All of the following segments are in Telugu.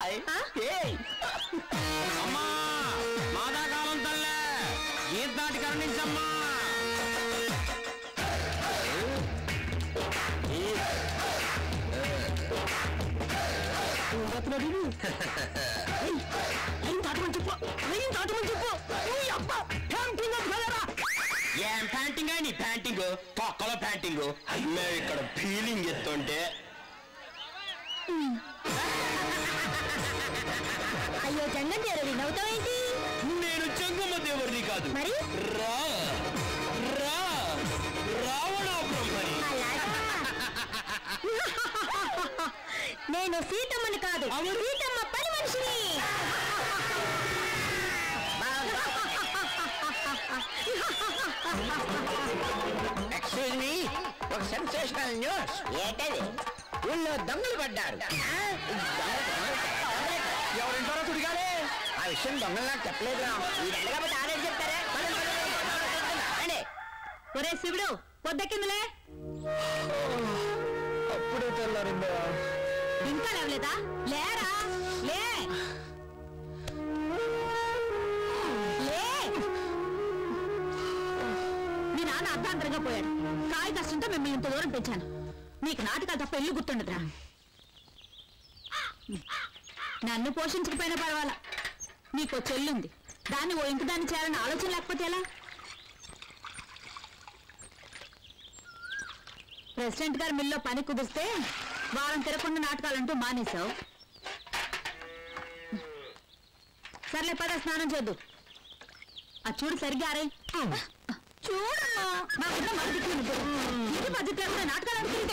బాయ్ అమ్మా మాదాకాలం తల్లే గీత దాటి కరుణించమ్మా ఏం ప్యాంటింగ్ అని ప్యాంటింగ్ పక్కల ప్యాంటింగ్ మేము ఇక్కడ ఫీలింగ్ ఎత్తుంటే అయ్యో జంగం చేరవి నవ్వుతావేంటి నేను చెంగమ్మ దేవుడిని కాదు మరి రా రా రావణ బ్రహ్మని అలాగా నేను సీతమ్మని కాదు సీతమ్మ పని మనిషిని ఎక్స్క్యూజ్ మీ ఒక సెన్సేషనల్ న్యూస్ ఏంటది ఊళ్ళో దొంగలు పడ్డారు ఎవరింటారో తుడిగానే ఆ విషయం దొంగలు నాకు చెప్పలేదురా కాబట్టి ఆల్రెడీ చెప్తారా ఒరే శివుడు పొద్దెక్కిందిలే అప్పుడే తెల్లారిందా ఇంకా లేవలేదా లేరా లే లే మీ నాన్న అర్ధాంతరంగా పోయాడు కాయ కష్టంతో మిమ్మల్ని ఇంత దూరం పెంచాను నీకు నాటకాలు తప్ప ఇల్లు గుర్తుండదురా నన్ను పోషించకపోయినా పర్వాలా నీకు ఓ చెల్లుంది దాన్ని ఓ ఇంటి దాన్ని చేయాలని ఆలోచన లేకపోతే ఎలా ప్రెసిడెంట్ గారి మిల్లో పని కుదిస్తే వారం తిరగకుండా నాటకాలంటూ మానేశావు సర్లే పద స్నానం చేద్దు ఆ చూడు సరిగ్గా అరే చూడమ్మా మా గుడ్డ మన దిక్కు నిద్దు. ఇంటి పద్ధతి లేకుండా నాటకాలు అనుకుంటే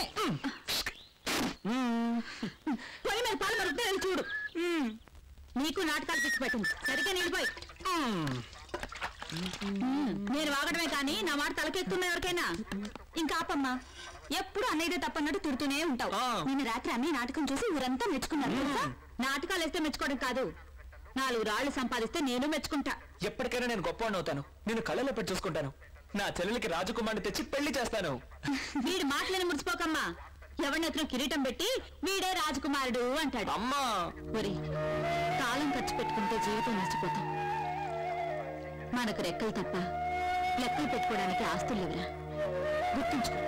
పొయ్యి మీద పాలు మరుగుతే వెళ్ళి చూడు నీకు నాటకాలు పిచ్చి పెట్టింది సరిగ్గా నిండిపోయి నేను వాగడమే కానీ నా మాట తలకెత్తున్నా ఎవరికైనా ఇంకా ఆపమ్మా ఎప్పుడు అన్నయ్యదే తప్పన్నట్టు తిడుతూనే ఉంటావు ఆ. నిన్న రాత్రి అన్నయ్య నాటకం చూసి ఊరంతా మెచ్చుకున్నారు తెలుసా? నాటకాలు వేస్తే మెచ్చుకోవడం కాదు నాలుగు రాళ్లు సంపాదిస్తే నేను మెచ్చుకుంటా ఎప్పటికైనా నేను గొప్ప అవుతాను నేను కళ్ళలో పెట్టి చూసుకుంటాను నా చెల్లెలికి రాజకుమార్ని తెచ్చి పెళ్లి చేస్తాను వీడి మాటలని ముడిచిపోకమ్మా ఎవరినెత్తున కిరీటం పెట్టి వీడే రాజకుమారుడు అంటాడు అమ్మా ఒరి కాలం ఖర్చు పెట్టుకుంటే జీవితం నష్టపోతాం మనకు రెక్కలు తప్ప లెక్కలు పెట్టుకోవడానికి ఆస్తులు లేవురా గుర్తుంచుకో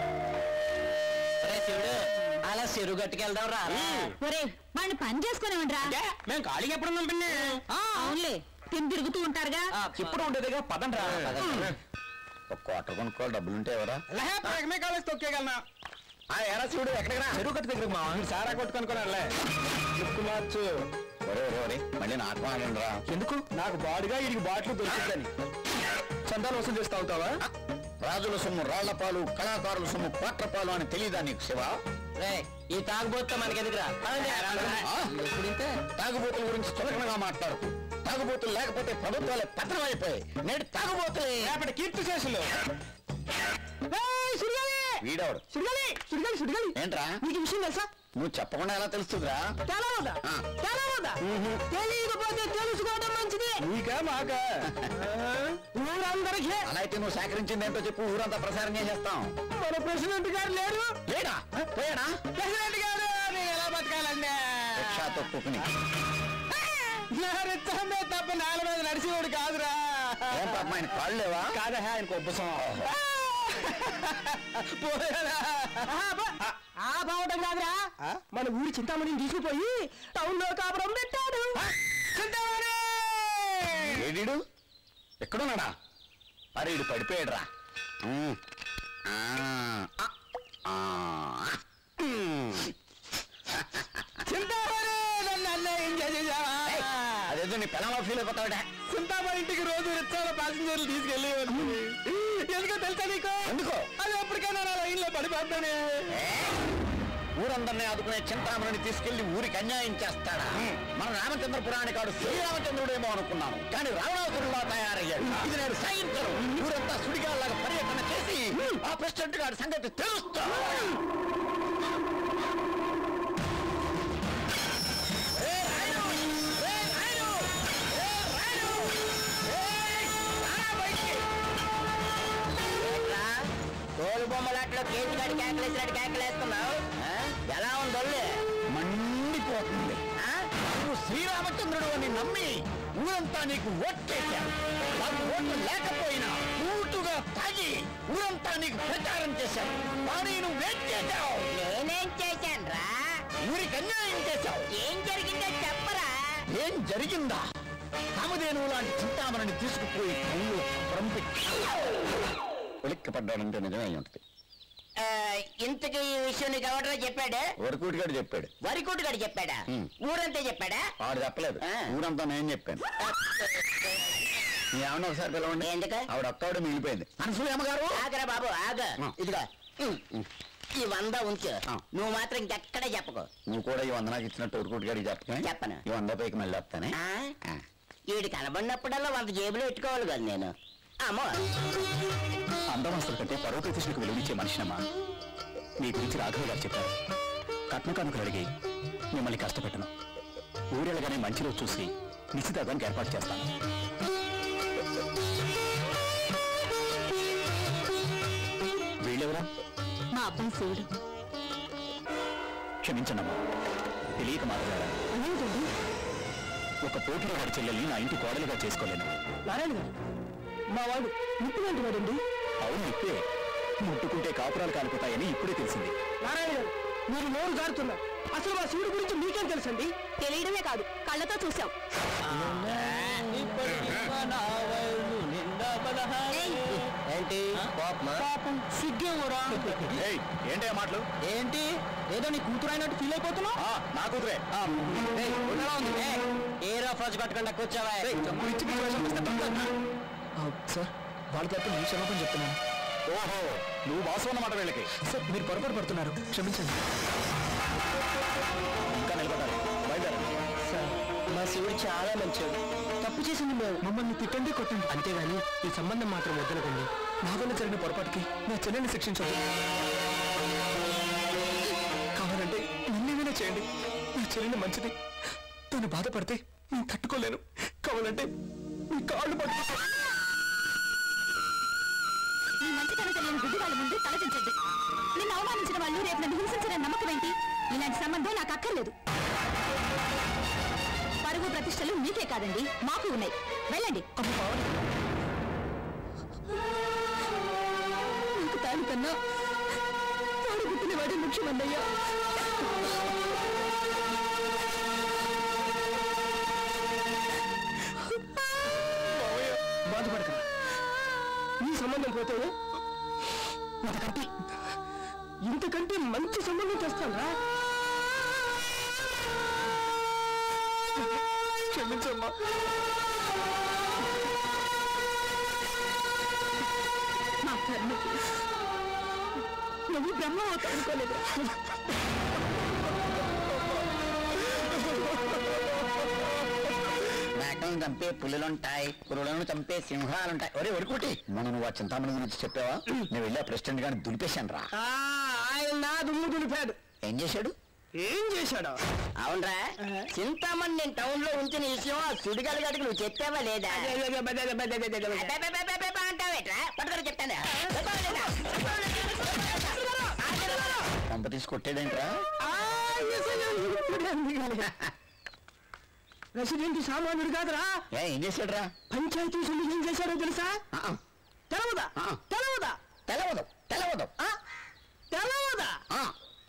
శివుడు అలా చెరువు గట్టుకెళ్దాం రా ఒరే వాడిని పని చేసుకునేవండ్రా మేము ఖాళీగా ఎప్పుడు పంపిండే అవునులే తిని తిరుగుతూ ఉంటారుగా ఇప్పుడు ఉండేదిగా పదం రా ఒక కోట కొనుక్కోవాలి డబ్బులుంటే ఎవరా కాలేజ్ తొక్కేయగలనా ఆ ఎరా శివుడు ఎక్కడికి రా చెరువు కట్టు దగ్గర మా సారా కొట్టుకొనుకోనాలే లుక్ మార్చు ఒరే ఒరే ఒరే మళ్ళీ నాటకం ఆడండి రా ఎందుకు నాకు బాడుగా వీడికి బాటిల్ దొరుకుతుందని చందాలు వసూలు చేస్తా అవుతావా రాజుల సొమ్ము రాళ్ల పాలు కళాకారుల సొమ్ము కోట్ల పాలు అని తెలియదా నీకు శివ ఈ తాగుబోతే మనకి ఎదుగురా ఆ? తాగుబోతుల గురించి చులకనగా మాట్లాడు తాగుబోతులు లేకపోతే ప్రభుత్వాలే పత్రం అయిపోయాయి నేడు తాగుబోతులే రేపటి కీర్తి శేషులు వీడవాడు సుడిగాలి సుడిగాలి సుడిగాలి ఏంట్రా నీకు విషయం తెలుసా నువ్వు చెప్పకుండా ఎలా తెలుస్తుందిరా తెలవదా ఆ. తెలవదా తెలియకపోతే తెలుసుకోవడం మంచిది నీకా మాకా ఊరందరికీ అలా అయితే నువ్వు సేకరించింది ఏంటో చెప్పు ఊరంతా ప్రసారం చేసేస్తాం మన ప్రెసిడెంట్ గారు లేరు లేడా పోయాడా ప్రెసిడెంట్ గారు నేను ఎలా బతకాలండి రిక్షా తొక్కుని నారిస్తామే తప్ప నేల మీద నడిచేవాడు కాదురా ఏం పాపం ఆయన కాళ్ళు లేవా కాదా ఆయనకు ఉబ్బసం పోయాడా ఆ బావటం కాదురా మన ఊరి చింతామణిని తీసుకుపోయి టౌన్ లో కాపురం పెట్టాడు చింతామణి ఏడీడు ఎక్కడున్నాడా అరే ఇడు పడిపోయాడురా ఉమ్. ఆ, ఆ, ఆ. ఉమ్. చింతామణి నన్ను అన్యాయం చేసేసావా ఏయ్, అదేదో నీ పిల్లల ఫీల్ అయిపోతావుడా చింతామణి ఇంటికి రోజు రిక్షాలో ప్యాసింజర్లు తీసుకెళ్ళి ఎందుకో తెలుసా నీకు ఎందుకో అది ఎప్పటికైనా నా లైన్ లో పడిపోతానే ఊరందరినీ ఆదుకునే చింతామణిని తీసుకెళ్లి ఊరికి అన్యాయం చేస్తాడా మన రామచంద్రపురాణి కాడు శ్రీరామచంద్రుడేమో అనుకున్నాను కానీ రావణాసురులా తయారయ్యాడు ఇది నేను సహించను ఊరంతా సుడిగాల్లాగా పర్యటన చేసి ఆ ప్రెసిడెంట్ గారి సంగతి తెలుస్తా తోలు బొమ్మలాట్లో కేజీ గడి కేకలేసినట్టు కేకలేస్తున్నావు ఎలా ఉంది ఒళ్ళు? మండిపోతుంది ఆ? రామచంద్రుడు అని నమ్మి ఊరంతా నీకు ఓట్లేశారు నాకు ఓట్లు లేకపోయినా పూటుగా తాగి ఊరంతా నీకు ప్రచారం చేశారు కానీ నువ్వేం చేశావు నేనేం చేశాను రా ఊరికి అన్యాయం చేశావు ఏం జరిగిందో చెప్పరా ఏం జరిగిందా కామధేనువు లాంటి చింతామణిని తీసుకుపోయి కళ్ళు పంపెట్టి ఉలిక్కిపడ్డాడంటే నిజమే అయి ఉంటుంది ఆ, ఇంతకీ ఈ విషయం నీకు ఎవడరా చెప్పాడు వరకూటి గారు చెప్పాడు వరికోటు గడు చెప్పాడా హ్మ్. ఊరంతా చెప్పాడా ఆడు చెప్పలేదు ఆ. ఊరంతా నేను చెప్పాను మీ ఆవిడ ఒకసారి పిలవండి ఎందుకు? ఆవిడ ఒక్కవిడ మిగిలిపోయింది అనసూయ అమ్మగారు ఆగరా బాబు ఆగ ఆ. ఇదిగో హ్మ్. ఈ వంద ఉంచు ఆ. నువ్వు మాత్రం ఇంకెక్కడ చెప్పకు నువ్వు కూడా ఈ వంద నాకు ఇచ్చినట్టు ఊరుకోటి గారికి చెప్పనే చెప్పను. ఈ వంద పైకి మళ్ళీ వస్తానే ఆ? ఆ. ఈడు కనబడినప్పుడల్లా వంద జేబులో పెట్టుకోవాలి కదా నేను అమ్మో అందమాస్తుల కంటే పరవ ప్రతిష్టకు విలువనిచ్చే మనిషినమ్మా మీ గురించి రాఘవ గారు చెప్పారు కట్న కానుకలు అడిగి మిమ్మల్ని కష్టపెట్టను ఊరెళ్ళగానే మంచి రోజు చూసి నిశ్చితార్థానికి ఏర్పాటు చేస్తాను వీళ్ళెవరా మా అబ్బాయి శివుడు క్షమించండమ్మా తెలియక మాట్లాడారా అదేంటండి ఒక పోటీలో వాడి చెల్లెల్ని నా ఇంటి కోడలుగా చేసుకోలేను నారాయణ గారు మా వాడు ముట్టు వంటి వాడండి అవును ఇప్పే ముట్టుకుంటే కాపురాలు కాలిపోతాయని ఇప్పుడే తెలిసింది నారాయణ గారు మీరు నోరు జారుతున్నారు అసలు మా శివుడి గురించి మీకేం తెలుసండి తెలియడమే కాదు కళ్ళతో చూసాం ఏంటి పాపం సిగ్గేమోరా ఏయ్ ఏంటే మాటలు ఏంటి ఏదో నీ కూతురు అయినట్టు ఫీల్ అయిపోతున్నావు ఆ, నా కూతురే ఏ రోజు కట్టకుండా కూర్చోవా సార్ వాళ్ళ తప్ప నీ క్షమాపణ చెప్తున్నాను ఓహో నువ్వు వాసు అన్నమాట వీళ్ళకి సార్ మీరు పొరపాటు పడుతున్నారు క్షమించండి ఇంకా నిలబడాలి బయలుదేరండి సార్ మా శివుడు చాలా మంచివాడు తప్పు చేసింది మేము మమ్మల్ని తిట్టండి కొట్టండి అంతేగాని ఈ సంబంధం మాత్రం వద్దనకండి నా వల్ల జరిగిన పొరపాటుకి నా చెల్లెని శిక్షించండి కావాలంటే నన్నేమైనా చేయండి నా చెల్లెని మంచిది తను బాధపడితే నేను తట్టుకోలేను కావాలంటే మీ కాళ్ళు పట్టుకో నీ మంచితనం తెలియని గుడ్డి వాళ్ళ ముందు తలదించద్దు నిన్ను అవమానించిన వాళ్ళు రేపు నన్ను హింసించిన నమ్మకం ఏంటి ఇలాంటి సంబంధం నాకు అక్కర్లేదు పరువు ప్రతిష్టలు మీకే కాదండి మాకు ఉన్నాయి వెళ్ళండి నీకు తాను కన్నా తోడు పుట్టిన వాడే ముఖ్యమన్నయ్యా బాధపడకరా ఈ సంబంధం పోతే ఇంతకంటే ఇంతకంటే మంచి సంబంధం చేస్తాను రా క్షమించమ్మా మా కర్మకి నువ్వు బ్రహ్మ అవుతావు అనుకోలేదు మేకలను చంపే పులులుంటాయి పులులను చంపే సింహాలుంటాయి ఒరే ఒరుకుటి మనం నువ్వు ఆ చింతామణి గురించి చెప్పావా నేను వెళ్ళి ఆ ప్రెసిడెంట్ గారిని దులిపేశాను రా ఆయన నా దుమ్ము దులిపాడు ఏం చేశాడు ఏం చేశాడు అవునరా చింతామణి నేను టౌన్ లో ఉంచిన విషయం ఆ సుడిగాలి గడికి నువ్వు చెప్పావా లేదా అబ్బబ్బబ్బబ్బబ్బ అంటావేట్రా పట్టుకొని చెప్తాను పంప తీసి కొట్టాడేంట్రా ప్రెసిడెంట్ సామాన్యుడు కాదురా ఏ ఏం చేశాడురా పంచాయతీ సొమ్ము ఏం చేశాడో తెలుసా ఆ, ఆ, తెలవదా ఆ. తెలవదా తెలవదు తెలవదు ఆ? తెలవదా ఆ,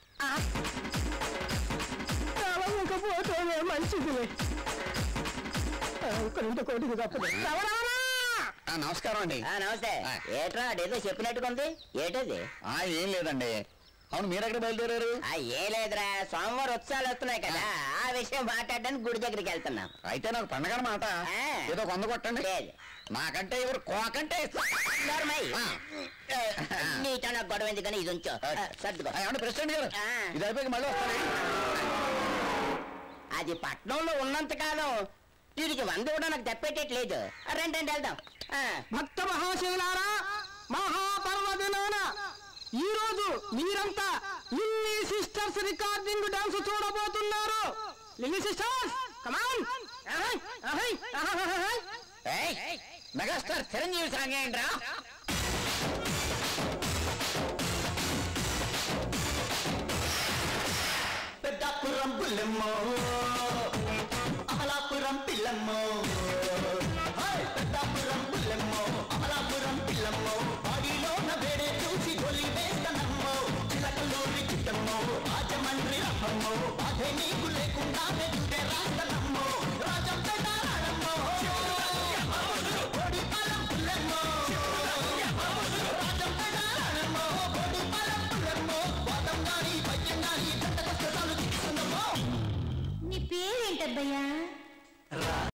తెలవకపోతేనే మంచిదిలే ఒక్కరింటి కోటికి తప్పదు తెలవరానా? ఆ, నమస్కారం అండి ఆ, నమస్తే ఆ. ఏట్రా అదేదో చెప్పినట్టుగా ఉంది ఏటది ఆ ఏం లేదండి అవును మీరు ఎక్కడ బయలుదేరారు ఆ ఏ లేదురా సోమవారం ఉత్సవాలు వస్తున్నాయి కదా ఆ విషయం మాట్లాడడానికి గుడి దగ్గరికి వెళ్తున్నాం అయితే నాకు పండగ మాట ఆ. ఏదో కొంద కొట్టండి లేదు. నాకంటే ఎవరు కోకంటే ఇస్తా. నోర్మై. ఆ. ఏ, నీతో నాకు గొడవ ఎందుకని ఇది ఉంచో ఆ, సర్దుకో ఆ, ఏమండి ప్రెసిడెంట్ గారు ఆ. ఇది అయిపోయి మళ్ళీ వస్తాను అది పట్నంలో ఉన్నంత కాలం వీడికి వంద కూడా నాకు తప్పేటట్లేదు రండి రండి వెళ్దాం ఆ, భక్త మహాశైలారా మహాపర్వదినాన ఈ రోజు మీరంతా లిల్లీ సిస్టర్స్ రికార్డింగ్ డాన్స్ చూడబోతున్నారు లిల్లీ సిస్టర్స్ కమాన్ ఏయ్, మెగాస్టార్ చిరంజీవి సాంగ్ ఏంట్రా పెద్దాపురం బుల్లెమ్మో అమలాపురం పెద్దాపురం పిల్లమ్మో హాయ్, పెద్దాపురం పిల్లమ్మో అమలాపురం పిల్లమ్మో బాడీలో నా వేడే చూసి గొలి వేస్తనమ్మో చిలకలూరి చిట్టమ్మో రాజమండ్రి రమ్మమ్మో బాధే నీకు